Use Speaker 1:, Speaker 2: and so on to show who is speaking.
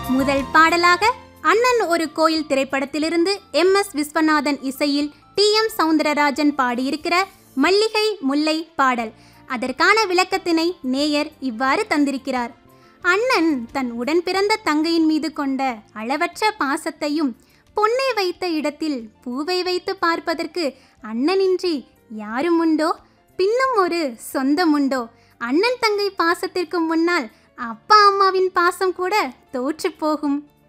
Speaker 1: முதல் பாடலாக அண்ணன் ஒரு கோயில் திரைப்படத்திலிருந்து எம் எஸ் விஸ்வநாதன் இசையில் டி எம் சவுந்தரராஜன் பாடியிருக்கிற மல்லிகை முல்லை பாடல் அதற்கான விளக்கத்தினை நேயர் இவ்வாறு தந்திருக்கிறார் அண்ணன் தன் உடன் பிறந்த தங்கையின் மீது கொண்ட அளவற்ற பாசத்தையும் பொன்னை வைத்த இடத்தில் பூவை வைத்து பார்ப்பதற்கு அண்ணனின்றி யாரும் உண்டோ பின்னும் ஒரு சொந்தம் உண்டோ அண்ணன் தங்கை பாசத்திற்கு முன்னால் அப்பா அம்மாவின் பாசம் கூட தோற்று போகும்